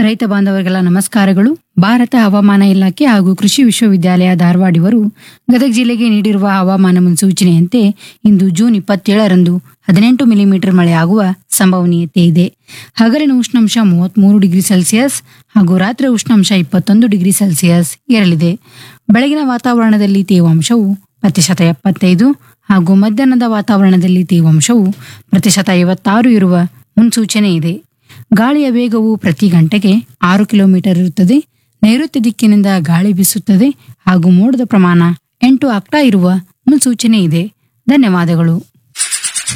ರೈತ ಬಾಂಧವರಿಗೆಲ್ಲ ನಮಸ್ಕಾರಗಳು ಭಾರತ ಹವಾಮಾನ ಇಲಾಖೆ ಹಾಗೂ ಕೃಷಿ ವಿಶ್ವವಿದ್ಯಾಲಯ ಧಾರವಾಡ ಇವರು ಗದಗ ಜಿಲ್ಲೆಗೆ ನೀಡಿರುವ ಹವಾಮಾನ ಮುನ್ಸೂಚನೆಯಂತೆ ಇಂದು ಜೂನ್ ಇಪ್ಪತ್ತೇಳರಂದು ಹದಿನೆಂಟು ಮಿಲಿಮೀಟರ್ ಮಳೆಯಾಗುವ ಸಂಭವನೀಯತೆ ಇದೆ ಹಗಲಿನ ಉಷ್ಣಾಂಶ ಮೂವತ್ಮೂರು ಡಿಗ್ರಿ ಸೆಲ್ಸಿಯಸ್ ಹಾಗೂ ರಾತ್ರಿ ಉಷ್ಣಾಂಶ ಇಪ್ಪತ್ತೊಂದು ಡಿಗ್ರಿ ಸೆಲ್ಸಿಯಸ್ ಇರಲಿದೆ ಬೆಳಗಿನ ವಾತಾವರಣದಲ್ಲಿ ತೇವಾಂಶವು ಪ್ರತಿಶತ ಎಪ್ಪತ್ತೈದು ಹಾಗೂ ಮಧ್ಯಾಹ್ನದ ವಾತಾವರಣದಲ್ಲಿ ತೇವಾಂಶವು ಪ್ರತಿಶತ ಐವತ್ತಾರು ಇರುವ ಮುನ್ಸೂಚನೆ ಇದೆ ಗಾಳಿಯ ವೇಗವು ಪ್ರತಿ ಗಂಟೆಗೆ ಆರು ಕಿಲೋಮೀಟರ್ ಇರುತ್ತದೆ ನೈಋತ್ಯ ದಿಕ್ಕಿನಿಂದ ಗಾಳಿ ಬೀಸುತ್ತದೆ ಹಾಗೂ ಮೋಡದ ಪ್ರಮಾಣ ಎಂಟು ಆಗ್ತಾ ಇರುವ ಮುನ್ಸೂಚನೆ ಇದೆ ಧನ್ಯವಾದಗಳು